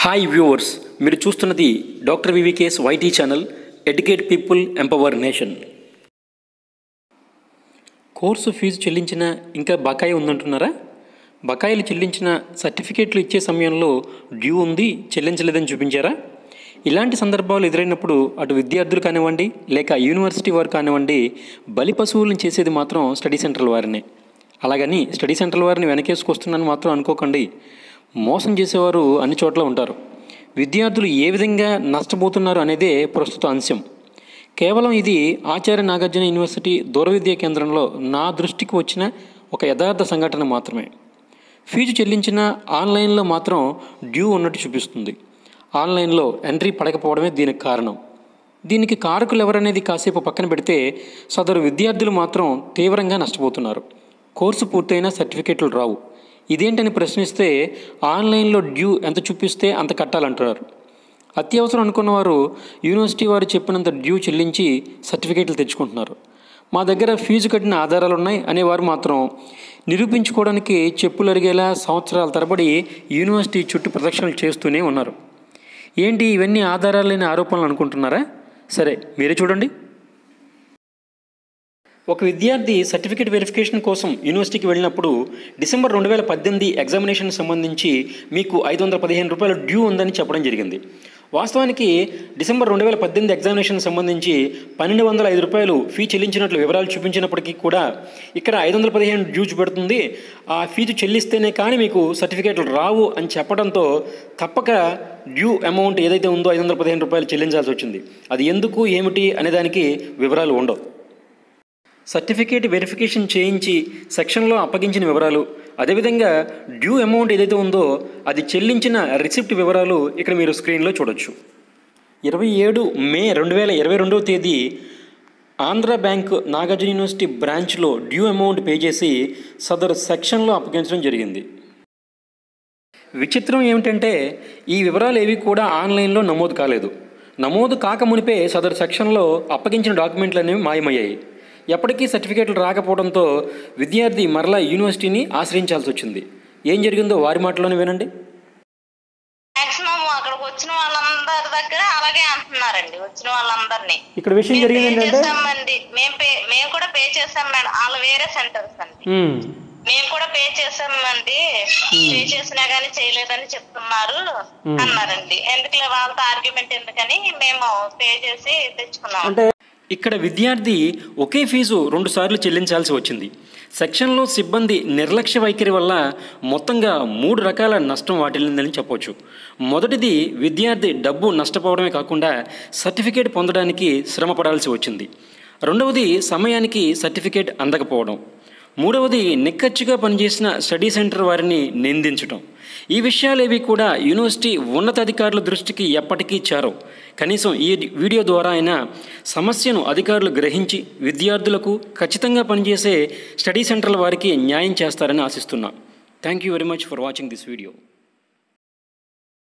hi viewers మీరు చూస్తున్నది doctor వివికేస్ వైటీ channel educate people empower nation course fee చెల్లించిన ఇంకా బకాయి ఉందంటున్నారా బకాయిలు చెల్లించిన సర్టిఫికేట్లు ఇచ్చే సమయంలో డ్యూ ఉంది చెల్లించలేదని చూపించారా ఇలాంటి సందర్భాలు ఎదురైనప్పుడు అటు విద్యార్థులు కానివ్వండి లేక యూనివర్సిటీ వారు కానివ్వండి బలి పశువులను చేసేది మాత్రం స్టడీ సెంటర్ల వారినే అలాగని స్టడీ సెంటర్ల వారిని వెనకేసుకొస్తున్నాను మాత్రం అనుకోకండి మోసం చేసేవారు అన్ని చోట్ల ఉంటారు విద్యార్థులు ఏ విధంగా నష్టపోతున్నారు అనేదే ప్రస్తుత అంశం కేవలం ఇది ఆచార్య నాగార్జున యూనివర్సిటీ దూర విద్యా కేంద్రంలో నా దృష్టికి వచ్చిన ఒక యథార్థ సంఘటన మాత్రమే ఫీజు చెల్లించిన ఆన్లైన్లో మాత్రం డ్యూ ఉన్నట్టు చూపిస్తుంది ఆన్లైన్లో ఎంట్రీ పడకపోవడమే దీనికి కారణం దీనికి కారకులు ఎవరనేది కాసేపు పక్కన పెడితే సదరు విద్యార్థులు మాత్రం తీవ్రంగా నష్టపోతున్నారు కోర్సు పూర్తయినా సర్టిఫికేట్లు రావు ఇదేంటని ప్రశ్నిస్తే ఆన్లైన్లో డ్యూ ఎంత చూపిస్తే అంత కట్టాలంటున్నారు అత్యవసరం అనుకున్నవారు యూనివర్సిటీ వారు చెప్పినంత డ్యూ చెల్లించి సర్టిఫికేట్లు తెచ్చుకుంటున్నారు మా దగ్గర ఫీజు కట్టిన ఆధారాలు ఉన్నాయి అనేవారు మాత్రం నిరూపించుకోవడానికి చెప్పులు అరిగేలా సంవత్సరాల తరబడి యూనివర్సిటీ చుట్టూ ప్రదక్షిణలు చేస్తూనే ఉన్నారు ఏంటి ఇవన్నీ ఆధారాలు లేని ఆరోపణలు అనుకుంటున్నారా సరే మీరే చూడండి ఒక విద్యార్థి సర్టిఫికేట్ వెరిఫికేషన్ కోసం యూనివర్సిటీకి వెళ్ళినప్పుడు డిసెంబర్ రెండు వేల పద్దెనిమిది ఎగ్జామినేషన్ సంబంధించి మీకు ఐదు వందల పదిహేను రూపాయలు డ్యూ ఉందని చెప్పడం జరిగింది వాస్తవానికి డిసెంబర్ రెండు వేల పద్దెనిమిది ఎగ్జామినేషన్ సంబంధించి పన్నెండు వందల ఐదు రూపాయలు ఫీ చెల్లించినట్లు వివరాలు చూపించినప్పటికీ కూడా ఇక్కడ ఐదు వందల పదిహేను డ్యూ చూపెడుతుంది ఆ ఫీజు చెల్లిస్తేనే కానీ మీకు సర్టిఫికేట్లు రావు అని చెప్పడంతో తప్పక డ్యూ అమౌంట్ ఏదైతే ఉందో ఐదు వందల పదిహేను రూపాయలు చెల్లించాల్సి వచ్చింది అది ఎందుకు ఏమిటి అనే దానికి వివరాలు ఉండవు సర్టిఫికేట్ వెరిఫికేషన్ చేయించి సెక్షన్లో అప్పగించిన వివరాలు అదేవిధంగా డ్యూ అమౌంట్ ఏదైతే ఉందో అది చెల్లించిన రిసిప్ట్ వివరాలు ఇక్కడ మీరు స్క్రీన్లో చూడొచ్చు ఇరవై ఏడు మే రెండు వేల ఇరవై రెండవ తేదీ ఆంధ్ర బ్యాంక్ నాగార్జున యూనివర్సిటీ బ్రాంచ్లో డ్యూ అమౌంట్ పే చేసి సదరు సెక్షన్లో అప్పగించడం జరిగింది విచిత్రం ఏమిటంటే ఈ వివరాలు ఏవి కూడా ఆన్లైన్లో నమోదు కాలేదు నమోదు కాకమునిపే సదరు సెక్షన్లో అప్పగించిన డాక్యుమెంట్లు అనేవి మాయమయ్యాయి ఎప్పటికీ సర్టిఫికేట్లు రాకపోవడంతో విద్యార్థి మరలా యూనివర్సిటీని ఆశ్రయించాల్సి వచ్చింది ఏం జరిగిందో వారి మాటలోనే వినండి మాక్సిమం అక్కడికి వచ్చిన వాళ్ళందరి దగ్గర అలాగే అంటున్నారండి వచ్చిన వాళ్ళందరినీ ఇక్కడ విషయం మేము జరిగింది పే ఏంటంటే చేసామండి మేము పే మేము కూడా పే చేసాం మేడం వాళ్ళు వేరే సెంటర్స్ అండి ఉమ్, మేము కూడా పే చేసామండి పే చేసినా గానీ చేయలేదని చెప్తున్నారు అన్నారండి ఎందుకులే వాళ్ళతో ఆర్గ్యుమెంట్ ఎందుకని మేము పే చేసి తెచ్చుకున్నాం అంటే ఇక్కడ విద్యార్థి ఒకే ఫీజు రెండుసార్లు చెల్లించాల్సి వచ్చింది సెక్షన్లో సిబ్బంది నిర్లక్ష్య వైఖరి వల్ల మొత్తంగా మూడు రకాల నష్టం వాటిల్లిందని చెప్పొచ్చు మొదటిది విద్యార్థి డబ్బు నష్టపోవడమే కాకుండా సర్టిఫికేట్ పొందడానికి శ్రమ పడాల్సి వచ్చింది రెండవది సమయానికి సర్టిఫికేట్ అందకపోవడం మూడవది నిక్కచ్చిగా పనిచేసిన స్టడీ సెంటర్ వారిని నిందించడం ఈ విషయాలేవి కూడా యూనివర్సిటీ ఉన్నతాధికారుల దృష్టికి ఎప్పటికీ చేరవు కనీసం ఈ వీడియో ద్వారా అయినా సమస్యను అధికారులు గ్రహించి విద్యార్థులకు ఖచ్చితంగా పనిచేసే స్టడీ సెంటర్ల వారికి న్యాయం చేస్తారని ఆశిస్తున్నా thank you very much for watching this video